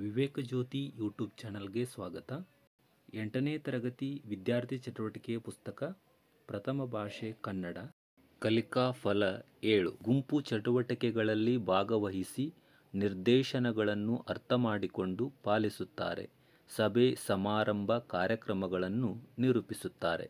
ವಿವೇಕ ಜ್ಯೋತಿ YouTube ಚಾನಲ್ಗೆ ಸ್ವಾಗತ ಎಂಟನೇ ತರಗತಿ ವಿದ್ಯಾರ್ಥಿ ಚಟುವಟಿಕೆ ಪುಸ್ತಕ ಪ್ರಥಮ ಭಾಷೆ ಕನ್ನಡ ಕಲಿಕಾ ಫಲ ಏಳು ಗುಂಪು ಚಟುವಟಿಕೆಗಳಲ್ಲಿ ಭಾಗವಹಿಸಿ ನಿರ್ದೇಶನಗಳನ್ನು ಅರ್ಥ ಮಾಡಿಕೊಂಡು ಪಾಲಿಸುತ್ತಾರೆ ಸಭೆ ಸಮಾರಂಭ ಕಾರ್ಯಕ್ರಮಗಳನ್ನು ನಿರೂಪಿಸುತ್ತಾರೆ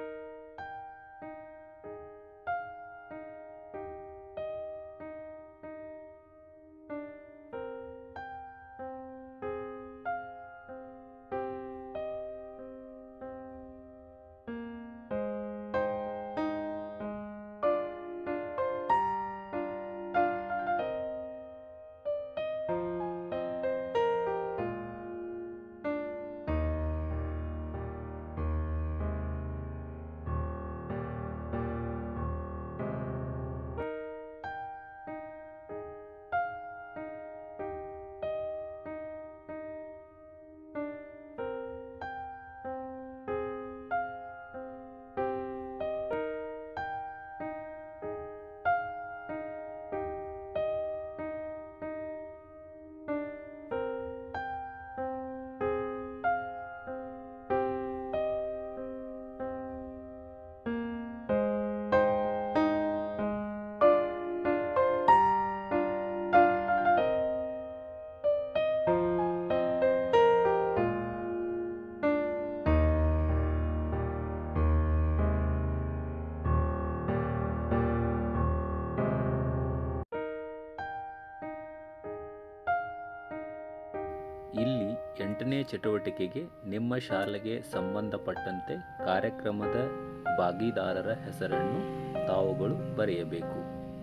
ಇಲ್ಲಿ ಎಂಟನೇ ಚಟುವಟಿಕೆಗೆ ನಿಮ್ಮ ಶಾಲೆಗೆ ಸಂಬಂಧಪಟ್ಟಂತೆ ಕಾರ್ಯಕ್ರಮದ ಭಾಗಿದಾರರ ಹೆಸರನ್ನು ತಾವುಗಳು ಬರೆಯಬೇಕು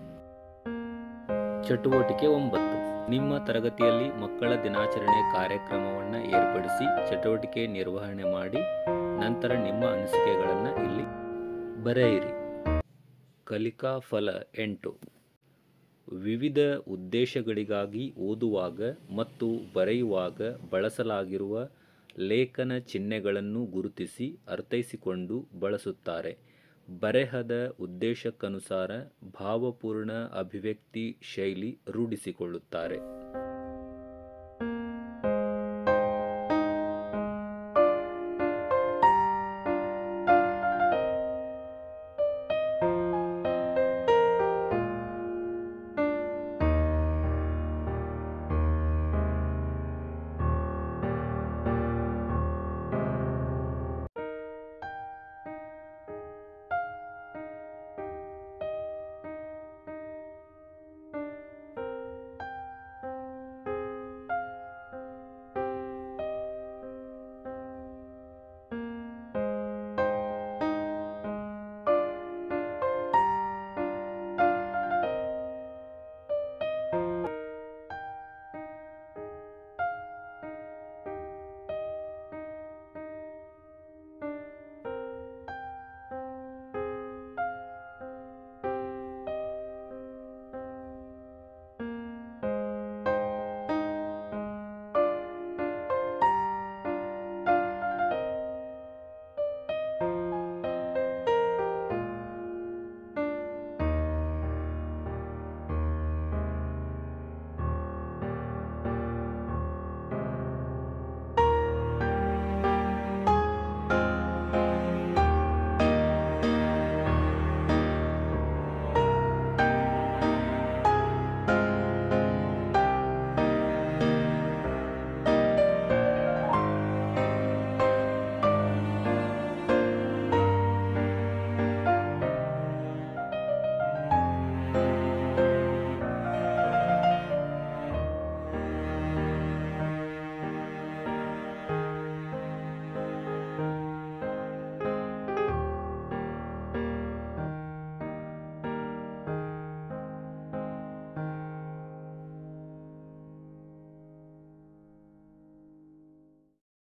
ಚಟುವಟಿಕೆ ಒಂಬತ್ತು ನಿಮ್ಮ ತರಗತಿಯಲ್ಲಿ ಮಕ್ಕಳ ದಿನಾಚರಣೆ ಕಾರ್ಯಕ್ರಮವನ್ನು ಏರ್ಪಡಿಸಿ ಚಟುವಟಿಕೆ ನಿರ್ವಹಣೆ ಮಾಡಿ ನಂತರ ನಿಮ್ಮ ಅನಿಸಿಕೆಗಳನ್ನು ಇಲ್ಲಿ ಬರೆಯಿರಿ ಕಲಿಕಾ ಫಲ ಎಂಟು ವಿವಿಧ ಉದ್ದೇಶಗಳಿಗಾಗಿ ಓದುವಾಗ ಮತ್ತು ಬರೆಯುವಾಗ ಬಳಸಲಾಗಿರುವ ಲೇಖನ ಚಿಹ್ನೆಗಳನ್ನು ಗುರುತಿಸಿ ಅರ್ಥೈಸಿಕೊಂಡು ಬಳಸುತ್ತಾರೆ ಬರೆಹದ ಉದ್ದೇಶಕ್ಕನುಸಾರ ಭಾವಪೂರ್ಣ ಅಭಿವ್ಯಕ್ತಿ ಶೈಲಿ ರೂಢಿಸಿಕೊಳ್ಳುತ್ತಾರೆ